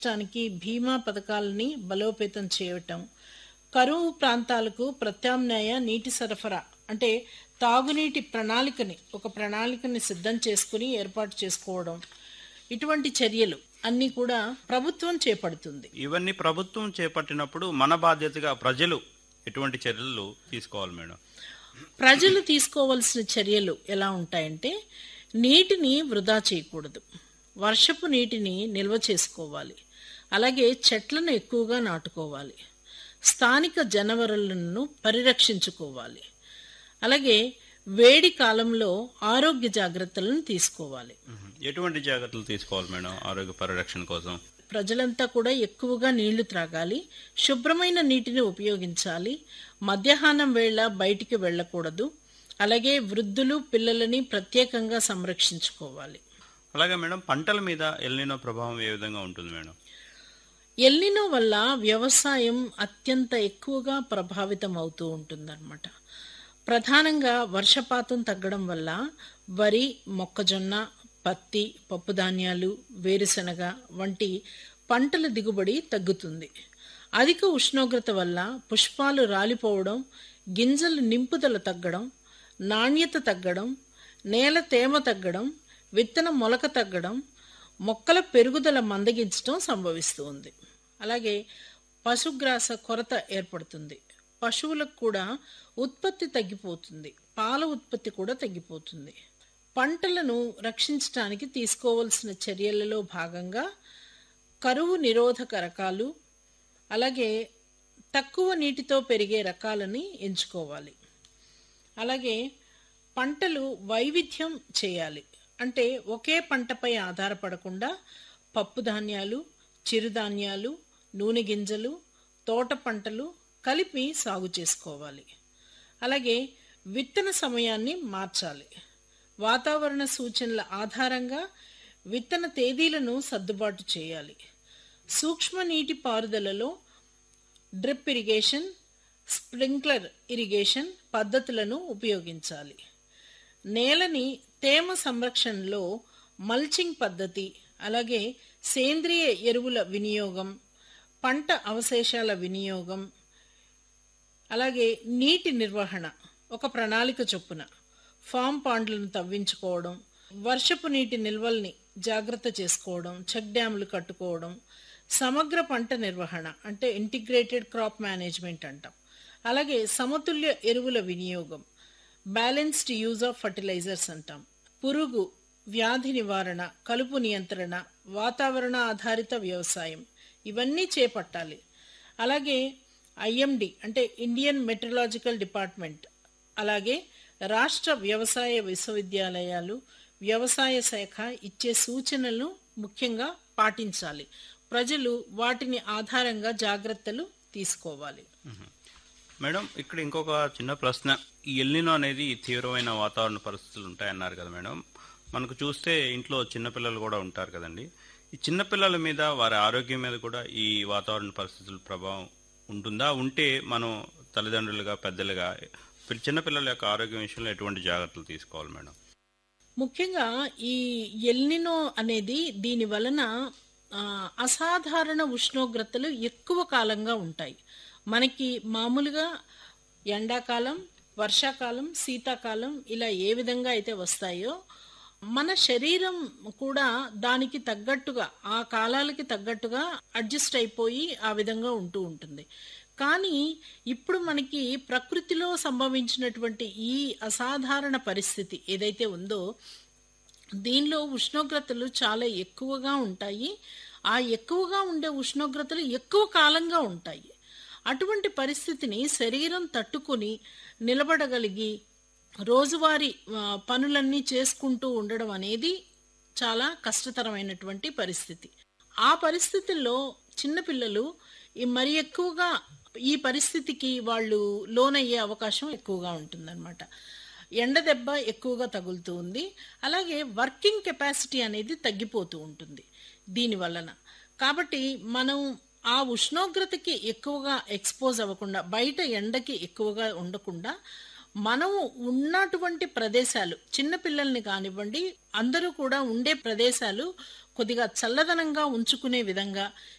రాష్ట్రానికి బీమా పథకాలని బలోపేతం చేయటం కరువు ప్రాంతాలకు ప్రత్యామ్నాయ నీటి సరఫరా అంటే తాగునీటి ప్రణాళికని ఒక ప్రణాళికని సిద్ధం చేసుకుని ఏర్పాటు చేసుకోవడం ఇటువంటి చర్యలు అన్నీ కూడా ప్రభుత్వం చేపడుతుంది ఇవన్నీ ప్రభుత్వం చేపట్టినప్పుడు మన బాధ్యతగా ప్రజలు ఎటువంటి చర్యలు తీసుకోవాలి మేడం ప్రజలు తీసుకోవలసిన చర్యలు ఎలా ఉంటాయంటే నీటిని వృధా చేయకూడదు వర్షపు నీటిని నిల్వ చేసుకోవాలి అలాగే చెట్లను ఎక్కువగా నాటుకోవాలి స్థానిక జనవరులను పరిరక్షించుకోవాలి అలాగే వేడి కాలంలో ఆరోగ్య జాగ్రత్తలను తీసుకోవాలి ఎటువంటి జాగ్రత్తలు తీసుకోవాలి మేడం ఆరోగ్య పరిరక్షణ కోసం ప్రజలంతా కూడా ఎక్కువగా నీళ్లు త్రాగాలి శుభ్రమైన నీటిని ఉపయోగించాలి మధ్యాహ్నం వేళ బయటికి వెళ్ళకూడదు అలాగే వృద్ధులు పిల్లలని ప్రత్యేకంగా సంరక్షించుకోవాలి అలాగే మేడం పంటల మీద ఎల్నినో ప్రభావం ఏ విధంగా ఉంటుంది మేడం ఎల్నినో వల్ల వ్యవసాయం అత్యంత ఎక్కువగా ప్రభావితం అవుతూ ఉంటుందన్నమాట ప్రధానంగా వర్షపాతం తగ్గడం వల్ల వరి మొక్కజొన్న పత్తి పప్పుధాన్యాలు వేరుశనగ వంటి పంటల దిగుబడి తగ్గుతుంది అధిక ఉష్ణోగ్రత వల్ల పుష్పాలు రాలిపోవడం గింజలు నింపుదల తగ్గడం నాణ్యత తగ్గడం నేల తేమ తగ్గడం విత్తన మొలక తగ్గడం మొక్కల పెరుగుదల మందగించడం సంభవిస్తుంది అలాగే పశుగ్రాస కొరత ఏర్పడుతుంది పశువులకు కూడా ఉత్పత్తి తగ్గిపోతుంది పాల ఉత్పత్తి కూడా తగ్గిపోతుంది పంటలను రక్షించడానికి తీసుకోవలసిన చర్యలలో భాగంగా కరువు నిరోధక రకాలు అలాగే తక్కువ నీటితో పెరిగే రకాలని ఎంచుకోవాలి అలాగే పంటలు వైవిధ్యం చేయాలి అంటే ఒకే పంటపై ఆధారపడకుండా పప్పు ధాన్యాలు చిరుధాన్యాలు నూనె గింజలు తోట పంటలు కలిపి సాగు చేసుకోవాలి అలాగే విత్తన సమయాన్ని మార్చాలి వాతావరణ సూచనల ఆధారంగా విత్తన తేదీలను సర్దుబాటు చేయాలి సూక్ష్మ నీటి పారుదలలో డ్రిప్ ఇరిగేషన్ స్ప్రింక్లర్ ఇరిగేషన్ పద్ధతులను ఉపయోగించాలి నేలని తేమ సంరక్షణలో మల్చింగ్ పద్ధతి అలాగే సేంద్రియ ఎరువుల వినియోగం పంట అవశేషాల వినియోగం అలాగే నీటి నిర్వహణ ఒక ప్రణాళిక చొప్పున ఫామ్ పాండ్లను తవ్వించుకోవడం వర్షపు నీటి నిల్వల్ని జాగ్రత్త చేసుకోవడం చెక్ డ్యాములు కట్టుకోవడం సమగ్ర పంట నిర్వహణ అంటే ఇంటిగ్రేటెడ్ క్రాప్ మేనేజ్మెంట్ అంటాం అలాగే సమతుల్య ఎరువుల వినియోగం బ్యాలెన్స్డ్ యూజ్ ఆఫ్ ఫర్టిలైజర్స్ అంటాం పురుగు వ్యాధి నివారణ కలుపు నియంత్రణ వాతావరణ ఆధారిత వ్యవసాయం ఇవన్నీ చేపట్టాలి అలాగే ఐఎండి అంటే ఇండియన్ మెట్రలాజికల్ డిపార్ట్మెంట్ అలాగే రాష్ట్ర వ్యవసాయ విశ్వవిద్యాలయాలు వ్యవసాయ శాఖ ఇచ్చే సూచనలను ముఖ్యంగా పాటించాలి ప్రజలు వాటిని ఆధారంగా జాగ్రత్తలు తీసుకోవాలి మేడం ఇక్కడ ఇంకొక చిన్న ప్రశ్న ఈ ఎల్నినో అనేది తీవ్రమైన వాతావరణ పరిస్థితులు ఉంటాయన్నారు కదా మేడం మనకు చూస్తే ఇంట్లో చిన్నపిల్లలు కూడా ఉంటారు కదండి ఈ చిన్నపిల్లల మీద వారి ఆరోగ్యం మీద కూడా ఈ వాతావరణ పరిస్థితుల ప్రభావం ఉంటుందా ఉంటే మనం తల్లిదండ్రులుగా పెద్దలుగా పిల్ల- చిన్నపిల్లల యొక్క ఆరోగ్యం విషయంలో ఎటువంటి జాగ్రత్తలు తీసుకోవాలి మేడం ముఖ్యంగా ఈ ఎల్నినో అనేది దీని వలన ఆ, అసాధారణ ఉష్ణోగ్రతలు ఎక్కువ కాలంగా ఉంటాయి మనకి మామూలుగా ఎండాకాలం వర్షాకాలం శీతాకాలం ఇలా ఏ విధంగా అయితే వస్తాయో మన శరీరం కూడా దానికి తగ్గట్టుగా ఆ కాలాలకి తగ్గట్టుగా అడ్జస్ట్ అయిపోయి ఆ విధంగా ఉంటూ ఉంటుంది కానీ ఇప్పుడు మనకి ప్రకృతిలో సంభవించినటువంటి ఈ అసాధారణ పరిస్థితి ఏదైతే ఉందో దీనిలో ఉష్ణోగ్రతలు చాలా ఎక్కువగా ఉంటాయి ఆ ఎక్కువగా ఉండే ఉష్ణోగ్రతలు ఎక్కువ కాలంగా ఉంటాయి అటువంటి పరిస్థితిని శరీరం తట్టుకొని నిలబడగలిగి రోజువారీ ఆ, పనులన్నీ చేసుకుంటూ ఉండడం అనేది చాలా కష్టతరమైనటువంటి పరిస్థితి ఆ పరిస్థితుల్లో చిన్నపిల్లలు ఈ మరి ఎక్కువగా ఈ పరిస్థితికి వాళ్ళు లోనయ్యే అవకాశం ఎక్కువగా ఉంటుందన్నమాట ఎండ దెబ్బ ఎక్కువగా తగులుతూ ఉంది అలాగే వర్కింగ్ కెపాసిటీ అనేది తగ్గిపోతూ ఉంటుంది దీని వలన కాబట్టి మనం ఆ ఉష్ణోగ్రతకి ఎక్కువగా ఎక్స్పోజ్ అవ్వకుండా బయట ఎండకి ఎక్కువగా ఉండకుండా మనం ఉన్నటువంటి ప్రదేశాలు చిన్న పిల్లల్ని కానివ్వండి అందరూ కూడా ఉండే ప్రదేశాలు కొద్దిగా చల్లదనంగా ఉంచుకునే విధంగా